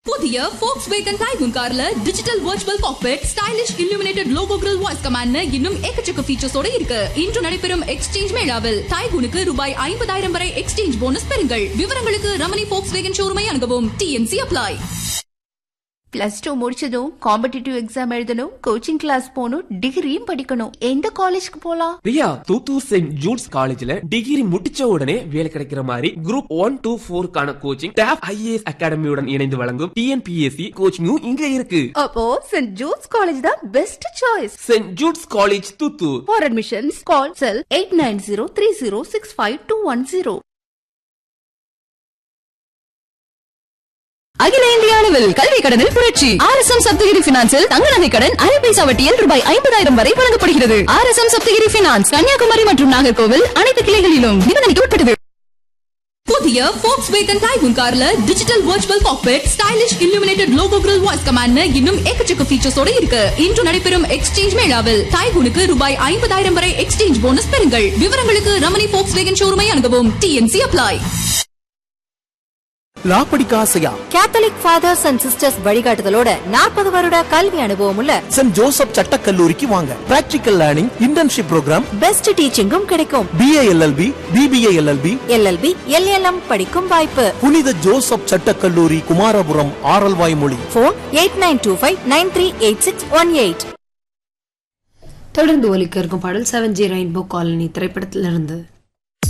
புதிய Volkswagen Tiguan கார்ல digital virtual cockpit stylish illuminated logo grill voice command இன்னும் எக்கச்சக்க ஃபீச்சர்ஸோட இருக்கு இன்று நடைபெறும் எக்ஸ்சேஞ்ச் மேளாவில் டைகுனுக்கு ரூபாய் ஐம்பதாயிரம் வரை எக்ஸ்சேஞ்ச் போனஸ் பெறுங்கள் விவரங்களுக்கு ரமணி Volkswagen ஷோரூமை அணுகவும் டிஎன்சி அப்ளை பிளஸ் டூ முடிச்சதும் காம்படிட்டிவ் எக்ஸாம் எழுதணும் கோச்சிங் கிளாஸ் போகணும் டிகிரியும் படிக்கணும் எந்த காலேஜ்க்கு போலாம் பிரியா தூத்தூர் செயின்ட் ஜூட்ஸ் காலேஜ்ல டிகிரி முடிச்ச உடனே வேலை கிடைக்கிற மாதிரி குரூப் ஒன் டூ போருக்கான கோச்சிங் டாப் ஐஏஎஸ் அகாடமியுடன் இணைந்து வழங்கும் டிஎன்பிஎஸ்சி கோச்சிங்கும் இங்க இருக்கு அப்போ சென்ட் ஜூஸ் காலேஜ் தான் best choice saint Jude's college Thoothoor for admissions call cell eight nine zero three zero six five two one zero அகில இந்திய அளவில் கல்வி கடனில் புரட்சி ஆர் எஸ் எம் சப்தகிரி பினான்சில் தங்க நகை கடன் அரை பைசா வட்டியில் ரூபாய் ஐம்பதாயிரம் வரை வழங்கப்படுகிறது R S M Saptagiri finance Kanyakumari மற்றும் நாகர்கோவில் அனைத்து கிளைகளிலும் நிபந்தனைக்கு உட்பட்டது புதிய Volkswagen Tiguan கார்ல digital virtual cockpit stylish illuminated logo grill voice command இன்னும் எக்கச்சக்க ஃபீச்சர்ஸோட இருக்கு இன்று நடைபெறும் எக்ஸ்சேஞ்ச் மேளாவில் டைகுனுக்கு ரூபாய் ஐம்பதாயிரம் வரை எக்ஸ்சேஞ்ச் போனஸ் பெறுங்கள் விவரங்களுக்கு ரமணி Volkswagen ஷோரூமை அணுகவும் டிஎன்சி அப்ளை லா படிக்க ஆசையா கேத்தலிக் ஃபாதர்ஸ் அண்ட் சிஸ்டர்ஸ் வழிகாட்டுதலோட நாற்பது வருட கல்வி அனுபவம் உள்ள சென்ட் ஜோசப் சட்டக் கல்லூரிக்கு வாங்க practical learning internship programme best டீச்சிங்கும் கிடைக்கும் B A L L B B B A L L B L L B L L M படிக்கும் வாய்ப்பு புனித ஜோசப் சட்டக் கல்லூரி Kumarapuram Aralvaimozhi phone eight nine two five nine three eight six one eight தொடர்ந்து ஒலிக்க இருக்கும் பாடல் செவன் ஜி ரெயின்போ காலனி திரைப்படத்திலிருந்து